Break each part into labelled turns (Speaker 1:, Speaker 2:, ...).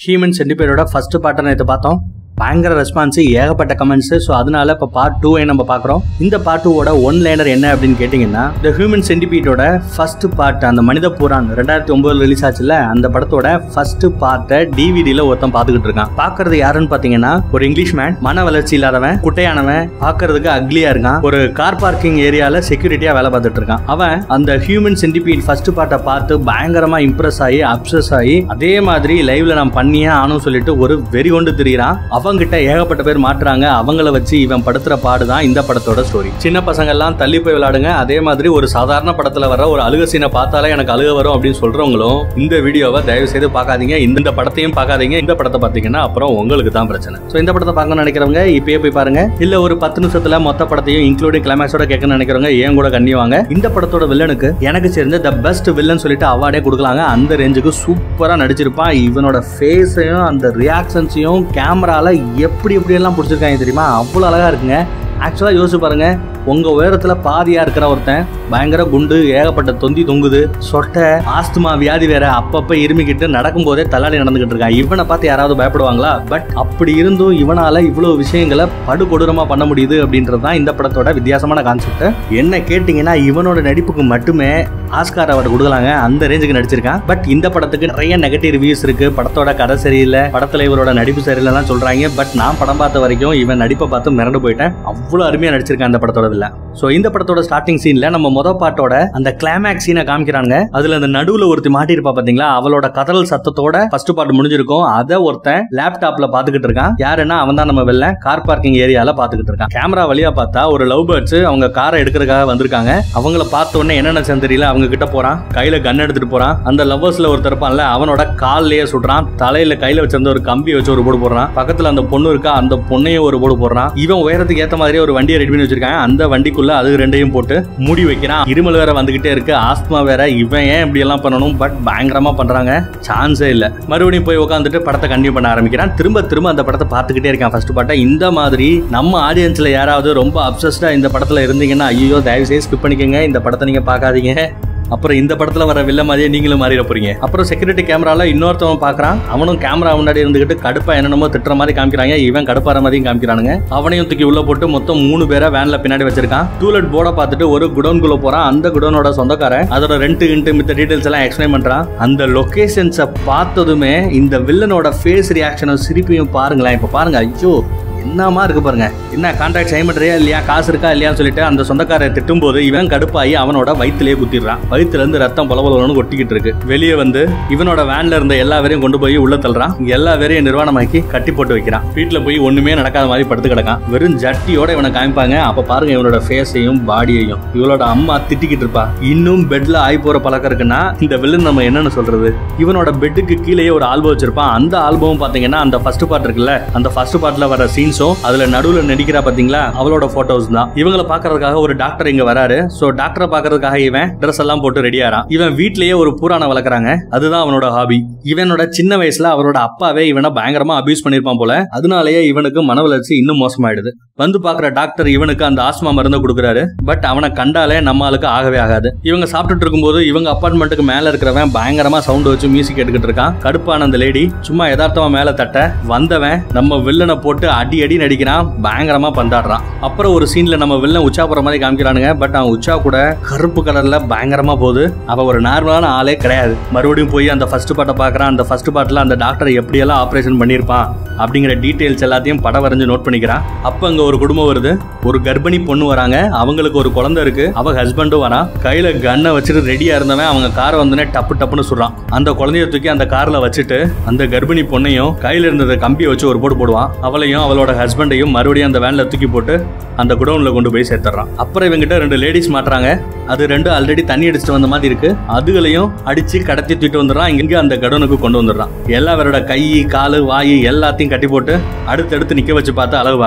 Speaker 1: Human சென்டிபேடோட first பார்ட்டை நேற்று பார்த்தோம் பயங்கர ரெஸ்பான்ஸ் ஏகப்பட்ட கமெண்ட்ஸ் ஸோ அதனால இப்போ பார்ட் டூவை நம்ம பார்க்குறோம் இந்த பார்ட் டூவோட ஒன் லைனர் என்ன அப்படின்னு கேட்டிங்கன்னா த ஹியூமன் சென்டிபீட்டோட ஃபர்ஸ்ட் பார்ட் அந்த மனித புரான் ரெண்டாயிரத்தி ஒன்பதுல ரிலீஸ் ஆச்சுல அந்த படத்தோட ஃபர்ஸ்ட் பார்ட்டை டிவிடியில் ஒருத்தன் பார்த்துக்கிட்டு இருக்கான் பார்க்கறது யாருன்னு பார்த்தீங்கன்னா ஒரு இங்கிலீஷ் மேன் மன வளர்ச்சி இல்லாதவன் குட்டையானவன் பார்க்கறதுக்கு அக்லியா இருக்கான் ஒரு கார் பார்க்கிங் ஏரியால செக்யூரிட்டியா வேலை பார்த்துட்டு இருக்கான் அவன் அந்த ஹியூமன் சென்டிபீட் ஃபர்ஸ்ட் பார்ட்டை பார்த்து பயங்கரமா இம்ப்ரெஸ் ஆகி அப்சஸ் ஆகி அதே மாதிரி லைவ்ல நான் பண்ணியே ஆனும் சொல்லிட்டு ஒரு வெறி கொண்டு திரியிறான் அவங்கிட்ட ஏகப்பட்ட பேர் மாட்டுறாங்க அவங்கள வச்சு இவன் படுத்துற பாடு தான் இந்த படத்தோட ஸ்டோரி சின்ன பசங்க எல்லாம் தள்ளி போய் விளையாடுங்க அதே மாதிரி ஒரு சாதாரண படத்துல வர ஒரு அழுக சீனை பார்த்தாலே எனக்கு அழுக வரும் அப்படின்னு சொல்றவங்களும் இந்த வீடியோவை தயவு செய்து பார்க்காதீங்க இந்த படத்தையும் பார்க்காதீங்க இந்த படத்தை பார்த்தீங்கன்னா அப்புறம் உங்களுக்கு தான் பிரச்சனை ஸோ இந்த படத்தை பார்க்கணும்னு நினைக்கிறவங்க இப்பயே போய் பாருங்க இல்ல ஒரு பத்து நிமிஷத்துல மொத்த படத்தையும் இன்க்ளூடிங் கிளைமேக்ஸோட கேட்கணும்னு நினைக்கிறவங்க ஏன் கூட கண்ணிவாங்க இந்த படத்தோட வில்லனுக்கு எனக்கு சேர்ந்து த பெஸ்ட் வில்லன் சொல்லிட்டு அவார்டே கொடுக்கலாங்க அந்த ரேஞ்சுக்கு சூப்பரா நடிச்சிருப்பான் இவனோட ஃபேஸையும் அந்த ரியாக்ஷன்ஸையும் கேமரால எப்படி எப்படி எல்லாம் பிடிச்சிருக்காங்க தெரியுமா அவ்வளோ அழகா இருக்குங்க ஆக்சுவலாக யோசிச்சு பாருங்க உங்க உயரத்துல பாதியா இருக்கிற ஒருத்தன் பயங்கர குண்டு ஏகப்பட்ட தொந்தி தொங்குது சொட்டை ஆஸ்துமா வியாதி வேற அப்பப்ப இருமிக்கிட்டு நடக்கும் போதே தள்ளாடி நடந்துகிட்டு இருக்கான் இவனை பார்த்து யாராவது பயப்படுவாங்களா பட் அப்படி இருந்தும் இவனால இவ்வளவு விஷயங்களை படு கொடூரமா பண்ண முடியுது அப்படின்றது தான் இந்த படத்தோட வித்தியாசமான கான்செப்ட் என்ன கேட்டிங்கன்னா இவனோட நடிப்புக்கு மட்டுமே ஆஸ்கார் அவார்டு கொடுக்கலாங்க அந்த ரேஞ்சுக்கு நடிச்சிருக்கான் பட் இந்த படத்துக்கு நிறைய நெகட்டிவ் ரிவ்யூஸ் இருக்கு படத்தோட கதை சரியில்லை படத்துல இவரோட நடிப்பு சரியில்லைலாம் சொல்றாங்க பட் நான் படம் பார்த்த வரைக்கும் இவன் நடிப்பை பார்த்து மிரண்டு போயிட்டேன் அவ்வளவு அருமையா நடிச்சிருக்கான் இந்த படத்தோட இல்ல சோ இந்த படத்தோட ஸ்டார்டிங் சீன்ல நம்ம முத பாட்டோட அந்த கிளைமேக்ஸ் சீனை காமிக்கிறாங்க அதுல அந்த நடுவுல ஒருத்தி மாட்டிருப்பா பாத்தீங்களா அவளோட கதறல் சத்தத்தோட ஃபர்ஸ்ட் பார்ட் முடிஞ்சிருக்கும் அதை ஒருத்தன் லேப்டாப்ல பாத்துக்கிட்டு இருக்கான் யாருன்னா அவன் தான் நம்ம வெளில கார் பார்க்கிங் ஏரியால பாத்துக்கிட்டு இருக்கான் கேமரா வழியா பார்த்தா ஒரு லவ் பேர்ட்ஸ் அவங்க காரை எடுக்கிறதுக்காக வந்திருக்காங்க அவங்கள பார்த்த உடனே என்ன நினைச்சேன் தெரியல அவங்க கிட்ட போறான் கையில கன் எடுத்துட்டு போறான் அந்த லவ்வர்ஸ்ல ஒருத்தர் இருப்பான்ல அவனோட கால்லயே சுடுறான் தலையில கையில வச்சிருந்த ஒரு கம்பி வச்சு ஒரு போடு போடுறான் பக்கத்துல அந்த பொண்ணு இருக்கா அந்த பொண்ணையும் ஒரு போடு போடுறான் இவன் உயரத்துக்கு ஏத்த மாதிரி ஒரு வண்டியை ரெடி பண்ணி வச்சிருக்காங்க அந்த வண்டிக்குள்ள அது ரெண்டையும் போட்டு மூடி வைக்கிறான் இருமல் வேற வந்துகிட்டே இருக்கு ஆஸ்துமா வேற இவன் ஏன் இப்படி எல்லாம் பண்ணணும் பட் பயங்கரமா பண்றாங்க சான்ஸே இல்ல மறுபடியும் போய் உட்காந்துட்டு படத்தை கண்டினியூ பண்ண ஆரம்பிக்கிறான் திரும்ப திரும்ப அந்த படத்தை பார்த்துக்கிட்டே இருக்கான் ஃபர்ஸ்ட் பாட்டை இந்த மாதிரி நம்ம ஆடியன்ஸ்ல யாராவது ரொம்ப அப்சஸ்டா இந்த படத்துல இருந்தீங்கன்னா ஐயோ தயவு செய்து ஸ்கிப் பண்ணிக்கோங்க இந்த படத்தை நீங்க பார்க்காதீங்க அப்புறம் இந்த படத்துல வர வில்ல மாதிரியே நீங்களும் மாறிட போறீங்க அப்புறம் செக்யூரிட்டி கேமரால இன்னொருத்தவன் பாக்குறான் அவனும் கேமரா முன்னாடி இருந்துகிட்டு கடுப்பா என்னென்னமோ திட்டுற மாதிரி காமிக்கிறாங்க இவன் கடுப்பாற மாதிரியும் காமிக்கிறானுங்க அவனையும் தூக்கி உள்ள போட்டு மொத்தம் மூணு பேரை வேன்ல பின்னாடி வச்சிருக்கான் டூலெட் போர்டை பார்த்துட்டு ஒரு குடோன்குள்ள போறான் அந்த குடோனோட சொந்தக்காரன் அதோட ரெண்ட் இன்ட்டு மித்த டீடைல்ஸ் எல்லாம் எக்ஸ்பிளைன் பண்றான் அந்த லொகேஷன்ஸை பார்த்ததுமே இந்த வில்லனோட ஃபேஸ் ரியாக்ஷனும் சிரிப்பையும் பாருங்களேன் இப்ப பாருங்க ஐயோ என்னமா இருக்கு பாருங்க என்ன கான்ட்ராக்ட் செய்ய மாட்டேறியா இல்லையா காசு இருக்கா இல்லையான்னு சொல்லிட்டு அந்த சொந்தக்காரை திட்டும் போது இவன் கடுப்பாகி அவனோட வயிற்றுலயே குத்திடுறான் வயிற்றுல இருந்து ரத்தம் பொலபொலன்னு கொட்டிக்கிட்டு இருக்கு வெளியே வந்து இவனோட வேன்ல இருந்த எல்லா பேரையும் கொண்டு போய் உள்ள தள்ளுறான் எல்லா பேரையும் நிர்வாணமாக்கி கட்டி போட்டு வைக்கிறான் வீட்டுல போய் ஒண்ணுமே நடக்காத மாதிரி படுத்து கிடக்கான் வெறும் ஜட்டியோட இவனை காமிப்பாங்க அப்ப பாருங்க இவனோட ஃபேஸையும் பாடியையும் இவளோட அம்மா திட்டிக்கிட்டு இருப்பா இன்னும் பெட்ல ஆய் போற பழக்கம் இருக்குன்னா இந்த வில்லன் நம்ம என்னன்னு சொல்றது இவனோட பெட்டுக்கு கீழேயே ஒரு ஆல்பம் வச்சிருப்பான் அந்த ஆல்பம் பாத்தீங்கன்னா அந்த ஃபர்ஸ்ட் பார்ட் இருக்குல்ல அந்த ஃபர்ஸ்ட் பார்ட்ல வர சீன்ஸும் அதுல நடுவுல நடிக்கிறா பாத்தீங்களா அவளோட போட்டோஸ் தான் இவங்களை பாக்குறதுக்காக ஒரு டாக்டர் இங்க வராரு சோ டாக்டரை பாக்குறதுக்காக இவன் ட்ரெஸ் எல்லாம் போட்டு ரெடி ஆறான் இவன் வீட்லயே ஒரு பூரான வளர்க்குறாங்க அதுதான் அவனோட ஹாபி இவனோட சின்ன வயசுல அவரோட அப்பாவே இவனை பயங்கரமா அபியூஸ் பண்ணிருப்பான் போல அதனாலயே இவனுக்கு மன வளர்ச்சி இன்னும் மோசமாயிடுது வந்து பாக்குற டாக்டர் இவனுக்கு அந்த ஆஸ்மா மருந்து கொடுக்குறாரு பட் அவனை கண்டாலே நம்ம ஆளுக்கு ஆகவே ஆகாது இவங்க சாப்பிட்டுட்டு இருக்கும்போது இவங்க அப்பார்ட்மெண்ட்டுக்கு மேல இருக்கிறவன் பயங்கரமா சவுண்ட் வச்சு மியூசிக் எடுத்துக்கிட்டு இருக்கான் கடுப்பான அந்த லேடி சும்மா யதார்த்தமா மேல தட்ட வந்தவன் நம்ம வில்லனை போட்டு அடி அடி நடிக்கிறான் பயங்கரமா பந்தாடுறான் அப்புறம் ஒரு சீன்ல நம்ம வில்லன் உச்சா போற மாதிரி காமிக்கிறானுங்க பட் அவன் உச்சா கூட கருப்பு கலர்ல பயங்கரமா போகுது அவ ஒரு நார்மலான ஆளே கிடையாது மறுபடியும் போய் அந்த ஃபர்ஸ்ட் பாட்டை பாக்குறான் அந்த ஃபர்ஸ்ட் பாட்டில் அந்த டாக்டர் எப்படியெல்லாம் ஆபரேஷன் பண்ணியிருப்பான் அப்படிங்கிற டீடைல்ஸ் எல்லாத்தையும் படம் வரைஞ்சு நோட் பண்ணிக்கிறான் அப்ப அங்க ஒரு குடும்பம் வருது ஒரு கர்ப்பிணி பொண்ணு வராங்க அவங்களுக்கு ஒரு குழந்தை இருக்கு அவ ஹஸ்பண்டும் வரான் கையில கன்னை வச்சுட்டு ரெடியா இருந்தவன் அவங்க காரை வந்தோடனே டப்பு டப்புன்னு சொல்றான் அந்த குழந்தைய தூக்கி அந்த கார்ல வச்சுட்டு அந்த கர்ப்பிணி பொண்ணையும் கையில இருந்த கம்பியை வச்சு ஒரு போட்டு போடுவான் அவளையும் அவளோட ஹஸ்பண்டையும் மறுபடியும் அந்த வேன்ல தூக்கி போட்டு அந்த குடோன்ல கொண்டு போய் சேர்த்துறான் அப்புறம் இவங்கிட்ட ரெண்டு லேடிஸ் மாட்டுறாங்க அது ரெண்டு ஆல்ரெடி தண்ணி அடிச்சுட்டு வந்த மாதிரி இருக்கு அதுகளையும் அடிச்சு கடத்தி தூக்கிட்டு வந்துடுறான் இங்க அந்த கடனுக்கு கொண்டு வந்துடுறான் எல்லா பேரோட கை காலு வாய் எல்லாத்தையும் கட்டி போட்டு அடுத்தடுத்து நிக்க வச்சு பார்த்து அளவு பார்க்கறான்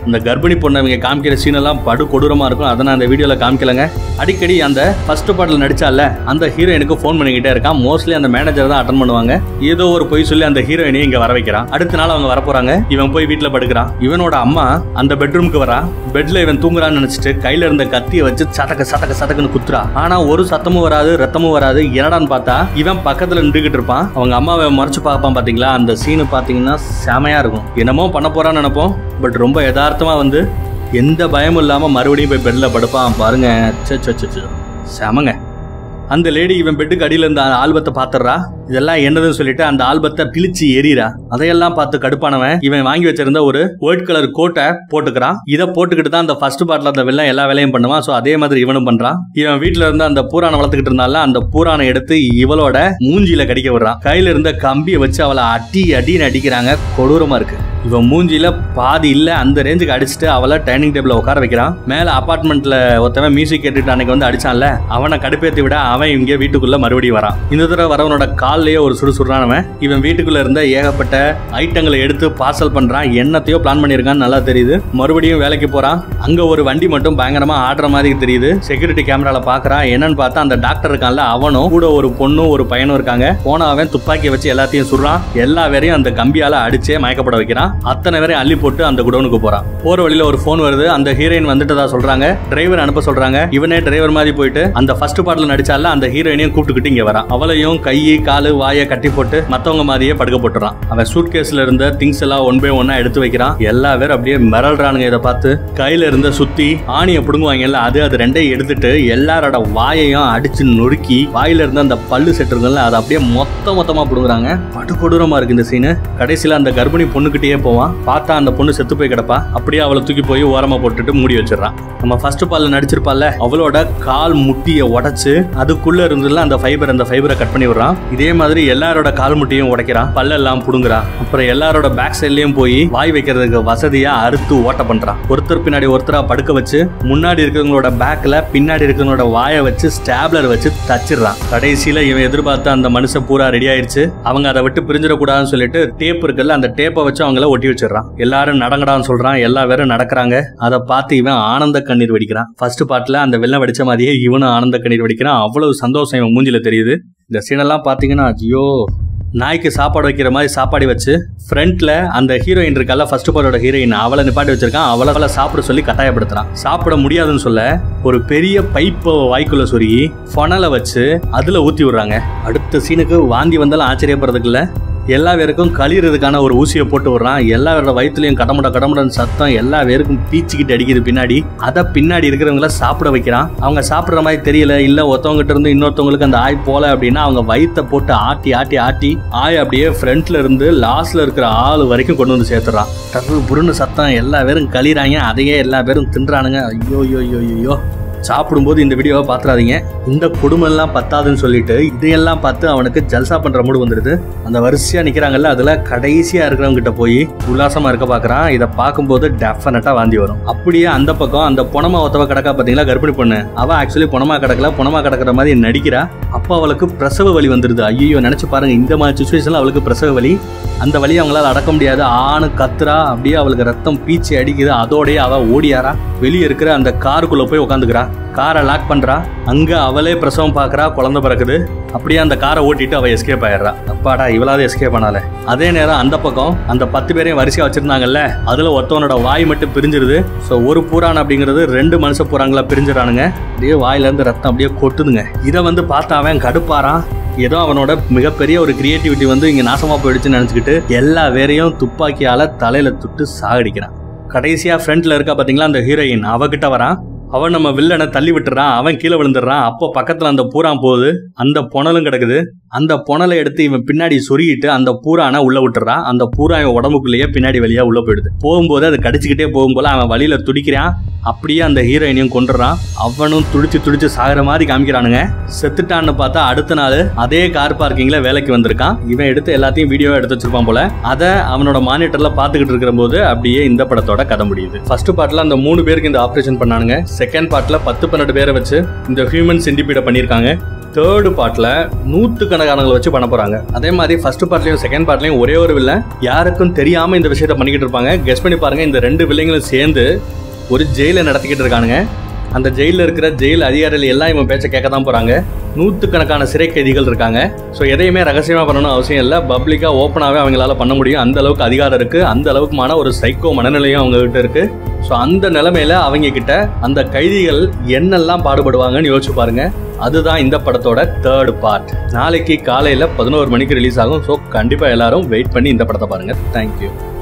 Speaker 1: இந்த கர்ப்பிணி பொண்ணை இவங்க காமிக்கிற சீன் எல்லாம் படு கொடூரமா இருக்கும் அதை நான் அந்த வீடியோல காமிக்கலங்க அடிக்கடி அந்த ஃபர்ஸ்ட் பாட்டில் நடிச்சால அந்த ஹீரோயினுக்கு ஃபோன் பண்ணிக்கிட்டே இருக்கான் மோஸ்ட்லி அந்த மேனேஜர் தான் அட்டன் பண்ணுவாங்க ஏதோ ஒரு பொய் சொல்லி அந்த ஹீரோயினையும் இங்க வர வைக்கிறான் அடுத்த நாள் அவங்க வரப்போறாங்க இவன் போய் வீட்டுல படுக்கிறான் இவனோட அம்மா அந்த பெட்ரூமுக்கு வரா பெட்ல இவன் தூங்குறான்னு நினைச்சிட்டு கையில இருந்த கத்தியை வச்சு சதக்க சதக்க சதக்குன்னு குத்துறா ஆனா ஒரு சத்தமும் வராது ரத்தமும் வராது என்னடான்னு பார்த்தா இவன் பக்கத்துல நின்றுகிட்டு இருப்பான் அவங்க அம்மாவை மறைச்சு பார்ப்பான் பாத்தீங்களா அந்த சீனு பாத்தீங்கன்னா செமையா இருக்கும் என்னமோ பண்ண போறான்னு நினைப்போம் பட் ரொம்ப யதார்த்தமா வந்து எந்த பயமும் இல்லாம மறுபடியும் போய் பெட்ல படுப்பான் பாருங்க ச்சே, ச்சே, ச்சே, ச்சே. செமங்க அந்த லேடி இவன் பெட்டுக்கு அடியில இருந்த ஆல்பத்தை பாத்துறா இதெல்லாம் என்னதுன்னு சொல்லிட்டு அந்த ஆல்பத்தை பிழிச்சு எறிறா அதையெல்லாம் பார்த்து கடுப்பானவன் இவன் வாங்கி வச்சிருந்த ஒரு ஒயிட் கலர் கோட்டை போட்டுக்கிறான் இதை போட்டுக்கிட்டு தான் அந்த ஃபர்ஸ்ட் பார்ட்ல அந்த வெள்ளம் எல்லா வேலையும் பண்ணுவான் ஸோ அதே மாதிரி இவனும் பண்றான் இவன் வீட்டுல இருந்து அந்த பூரானை வளர்த்துக்கிட்டு இருந்தால அந்த பூரானை எடுத்து இவளோட மூஞ்சியில கடிக்க விடுறான் கையில இருந்த கம்பியை வச்சு அவளை அடி அடின்னு அடிக்கிறாங்க கொடூரமா இருக்கு இவன் மூஞ்சில பாதி இல்ல அந்த ரேஞ்சுக்கு அடிச்சுட்டு அவளை டைனிங் டேபிள்ல உட்கார வைக்கிறான் மேல அபார்ட்மெண்ட்ல ஒருத்தவன் மியூசிக் கேட்டுட்டு அன்னைக்கு வந்து அடிச்சான்ல அவனை கடுப்பேத்தி விட அவன் இங்க வீட்டுக்குள்ள மறுபடியும் வரான் இந்த தடவை வரவனோட கால்லயே ஒரு சுடு சுடுறானவன் இவன் வீட்டுக்குள்ள இருந்த ஏகப்பட்ட ஐட்டங்களை எடுத்து பார்சல் பண்றான் என்னத்தையோ பிளான் பண்ணியிருக்கான்னு நல்லா தெரியுது மறுபடியும் வேலைக்கு போறான் அங்க ஒரு வண்டி மட்டும் பயங்கரமா ஆடுற மாதிரி தெரியுது செக்யூரிட்டி கேமரால பாக்குறான் என்னன்னு பார்த்தா அந்த டாக்டர் இருக்கான்ல அவனும் கூட ஒரு பொண்ணும் ஒரு பையனும் இருக்காங்க போன அவன் துப்பாக்கியை வச்சு எல்லாத்தையும் சுடுறான் எல்லா வேறையும் அந்த கம்பியால அடிச்சே மயக்கப்பட வைக்கிறான் அத்தனை பேரையும் அள்ளி போட்டு அந்த குடோனுக்கு போறான் போற வழியில ஒரு போன் வருது அந்த ஹீரோயின் வந்துட்டதா சொல்றாங்க டிரைவர் அனுப்ப சொல்றாங்க இவனே டிரைவர் மாதிரி போயிட்டு அந்த ஃபர்ஸ்ட் பார்ட்ல நடிச்சால அந்த ஹீரோயினையும் கூப்பிட்டுக்கிட்டு இங்க வரான் அவளையும் கை காலு வாயை கட்டி போட்டு மத்தவங்க மாதிரியே படுக்க போட்டுறான் அவன் சூட் கேஸ்ல இருந்த திங்ஸ் எல்லாம் ஒன் பை ஒன்னா எடுத்து வைக்கிறான் எல்லா பேரும் அப்படியே மிரள்றானுங்க இதை பார்த்து கையில இருந்த சுத்தி ஆணியை பிடுங்குவாங்கல்ல அது அது ரெண்டையும் எடுத்துட்டு எல்லாரோட வாயையும் அடிச்சு நொறுக்கி வாயில இருந்த அந்த பல்லு செட் இருக்குல்ல அதை அப்படியே மொத்த மொத்தமா பிடுங்குறாங்க படு கொடூரமா இருக்கு இந்த சீனு கடைசியில அந்த கர்ப்பிணி பொண்ணுகிட்டயே போவான் பார்த்தா அந்த பொண்ணு செத்து போய் கிடப்பா அப்படியே அவளை தூக்கி போய் ஓரமா போட்டுட்டு மூடி வச்சிடறான் நம்ம ஃபர்ஸ்ட் பால்ல நடிச்சிருப்பால அவளோட கால் முட்டியை உடைச்சு அதுக்குள்ள இருந்ததுல அந்த ஃபைபர் அந்த ஃபைபரை கட் பண்ணி விடுறான் இதே மாதிரி எல்லாரோட கால் முட்டியும் உடைக்கிறான் பல்லெல்லாம் புடுங்குறான் அப்புறம் எல்லாரோட பேக் சைட்லயும் போய் வாய் வைக்கிறதுக்கு வசதியா அறுத்து ஓட்ட பண்றான் ஒருத்தர் பின்னாடி ஒருத்தரா படுக்க வச்சு முன்னாடி இருக்கிறவங்களோட பேக்ல பின்னாடி இருக்கிறவங்களோட வாயை வச்சு ஸ்டாப்லர் வச்சு தச்சிடுறான் கடைசியில இவன் எதிர்பார்த்த அந்த மனுஷன் பூரா ரெடி ஆயிருச்சு அவங்க அதை விட்டு பிரிஞ்சிடக்கூடாதுன்னு சொல்லிட்டு டேப் இருக்குல்ல அந்த டேப்பை வச்சு அவங்கள ஒட்டி வச்சிடறான் எல்லாரும் நடங்கடான்னு சொல்றான் எல்லா பேரும் நடக்கிறாங்க அதை பார்த்து இவன் ஆனந்த கண்ணீர் வெடிக்கிறான் ஃபர்ஸ்ட் பார்ட்ல அந்த வெள்ளம் வெடிச்ச மாதிரியே இவனும் ஆனந்த கண்ணீர் வெடிக்கிறான் அவ்வளவு சந்தோஷம் இவன் மூஞ்சில தெரியுது இந்த சீனெல்லாம் பார்த்தீங்கன்னா ஐயோ நாய்க்கு சாப்பாடு வைக்கிற மாதிரி சாப்பாடு வச்சு ஃப்ரண்ட்ல அந்த ஹீரோயின் இருக்கல ஃபர்ஸ்ட் பார்ட்டோட ஹீரோயின் அவளை நிப்பாட்டி வச்சிருக்கான் அவளை அவளை சாப்பிட சொல்லி கட்டாயப்படுத்துறான் சாப்பிட முடியாதுன்னு சொல்ல ஒரு பெரிய பைப்பை வாய்க்குள்ள சொருகி ஃபொனலை வச்சு அதுல ஊத்தி விடுறாங்க அடுத்த சீனுக்கு வாந்தி வந்தாலும் ஆச்சரியப்படுறதுக்கு இல்ல எல்லா பேருக்கும் கழிறதுக்கான ஒரு ஊசியை போட்டு விடுறான் எல்லா பேரோட வயிற்றுலையும் கடமுட கடமுடன்னு சத்தம் எல்லா பேருக்கும் பீச்சிக்கிட்டு அடிக்குது பின்னாடி அதை பின்னாடி இருக்கிறவங்கள சாப்பிட வைக்கிறான் அவங்க சாப்பிடுற மாதிரி தெரியல இல்ல ஒருத்தவங்ககிட்ட இருந்து இன்னொருத்தவங்களுக்கு அந்த ஆய் போல அப்படின்னா அவங்க வயித்தை போட்டு ஆட்டி ஆட்டி ஆட்டி ஆய் அப்படியே ஃப்ரண்ட்ல இருந்து லாஸ்ட்ல இருக்கிற ஆள் வரைக்கும் கொண்டு வந்து சேர்த்துறான் டர்ரு புருன்னு சத்தம் எல்லா பேரும் கழிறாங்க அதையே எல்லா பேரும் தின்றானுங்க ஐயோ ஐயோ ஐயோ ஐயோ சாப்பிடும்போது இந்த வீடியோவை பார்த்துறாதீங்க இந்த கொடுமை எல்லாம் பத்தாதுன்னு சொல்லிட்டு இதையெல்லாம் பார்த்து அவனுக்கு ஜல்சா பண்ற மூடு வந்துடுது அந்த வரிசையா நிக்கிறாங்கல்ல அதுல கடைசியா இருக்கிறவங்க கிட்ட போய் உல்லாசமா இருக்க பாக்குறான் இதை பார்க்கும்போது டெஃபினட்டா வாந்தி வரும் அப்படியே அந்த பக்கம் அந்த பொணமா ஒத்தவ கிடக்கா பாத்தீங்களா கர்ப்பிணி பொண்ணு அவ ஆக்சுவலி பொணமா கிடக்கல பொணமா கிடக்குற மாதிரி நடிக்கிறா அப்போ அவளுக்கு பிரசவ வலி வந்துருது ஐயோ நினைச்சு பாருங்க இந்த மாதிரி சுச்சுவேஷன்ல அவளுக்கு பிரசவ வலி அந்த வலி அவங்களால அடக்க முடியாது ஆணு கத்துறா அப்படியே அவளுக்கு ரத்தம் பீச்சி அடிக்குது அதோடய அவ ஓடியாரா வெளியே இருக்கிற அந்த காருக்குள்ள போய் உட்காந்துக்கிறா காரை லாக் பண்றா அங்க அவளே பிரசவம் பாக்குறா குழந்தை பிறக்குது அப்படியே அந்த காரை ஓட்டிட்டு அவ எஸ்கேப் ஆயிடுறா அப்பாடா இவளாவது எஸ்கேப் ஆனால அதே நேரம் அந்த பக்கம் அந்த பத்து பேரையும் வரிசையா வச்சிருந்தாங்கல்ல அதுல ஒருத்தவனோட வாய் மட்டும் பிரிஞ்சிருது ஸோ ஒரு பூரான் அப்படிங்கிறது ரெண்டு மனுஷ பூராங்களா பிரிஞ்சிடறானுங்க அப்படியே வாயில இருந்து ரத்தம் அப்படியே கொட்டுதுங்க இதை வந்து பார்த்தா அவன் கடுப்பாரான் ஏதோ அவனோட மிகப்பெரிய ஒரு கிரியேட்டிவிட்டி வந்து இங்க நாசமா போயிடுச்சுன்னு நினைச்சுக்கிட்டு எல்லா வேரையும் துப்பாக்கியால தலையில துட்டு சாகடிக்கிறான் கடைசியா ஃப்ரண்ட்ல இருக்கா பாத்தீங்களா அந்த ஹீரோயின் அவகிட்ட வரான் அவன் நம்ம வில்லனை தள்ளி விட்டுறான் அவன் கீழே விழுந்துடுறான் அப்போ பக்கத்துல அந்த பூரான் போகுது அந்த புனலும் கிடக்குது அந்த புனலை எடுத்து இவன் பின்னாடி சொருகிட்டு அந்த பூரானை உள்ள விட்டுறான் அந்த பூரா இவன் உடம்புக்குள்ளேயே பின்னாடி வழியா உள்ள போயிடுது போகும்போது அது கடிச்சுக்கிட்டே போகும்போது அவன் வழியில துடிக்கிறான் அப்படியே அந்த ஹீரோயினையும் கொண்டுறான் அவனும் துடிச்சு துடிச்சு சாகிற மாதிரி காமிக்கிறானுங்க செத்துட்டான்னு பார்த்தா அடுத்த நாள் அதே கார் பார்க்கிங்ல வேலைக்கு வந்திருக்கான் இவன் எடுத்து எல்லாத்தையும் வீடியோ எடுத்து வச்சிருப்பான் போல அதை அவனோட மானிட்டர்ல பாத்துக்கிட்டு இருக்கிற போது அப்படியே இந்த படத்தோட கதை முடியுது ஃபர்ஸ்ட் பார்ட்ல அந்த மூணு பேருக்கு இந்த ஆபரேஷன் பண்ணானுங்க செகண்ட் பார்ட்ல பத்து பன்னெண்டு பேரை வச்சு இந்த ஹியூமன் சென்டிபீட பண்ணியிருக்காங்க தேர்டு பார்ட்ல நூத்து கணக்கானங்களை வச்சு பண்ண போறாங்க அதே மாதிரி ஃபர்ஸ்ட் பார்ட்லயும் செகண்ட் பார்ட்லயும் ஒரே ஒரு வில்லன் யாருக்கும் தெரியாம இந்த விஷயத்த பண்ணிக்கிட்டு இருப்பாங்க கெஸ் பண்ணி பாருங்க இந்த ரெண்டு வில்லைங்களும் சேர்ந்து ஒரு ஜெயிலை நடத்திக்கிட்டு இருக்கானுங்க அந்த ஜெயிலில் இருக்கிற ஜெயில் அதிகாரிகள் எல்லாம் இவன் பேச்ச கேட்க தான் போறாங்க நூற்றுக்கணக்கான சிறை கைதிகள் இருக்காங்க ஸோ எதையுமே ரகசியமாக பண்ணணும் அவசியம் இல்லை பப்ளிக்காக ஓப்பனாகவே அவங்களால பண்ண முடியும் அந்த அளவுக்கு அதிகாரம் இருக்கு அந்த அளவுக்குமான ஒரு சைக்கோ மனநிலையும் அவங்க கிட்ட இருக்கு ஸோ அந்த நிலைமையில அவங்க கிட்ட அந்த கைதிகள் என்னெல்லாம் பாடுபடுவாங்கன்னு யோசிச்சு பாருங்க அதுதான் இந்த படத்தோட தேர்ட் பார்ட் நாளைக்கு காலையில் பதினோரு மணிக்கு ரிலீஸ் ஆகும் ஸோ கண்டிப்பாக எல்லாரும் வெயிட் பண்ணி இந்த படத்தை பாருங்க தேங்க்யூ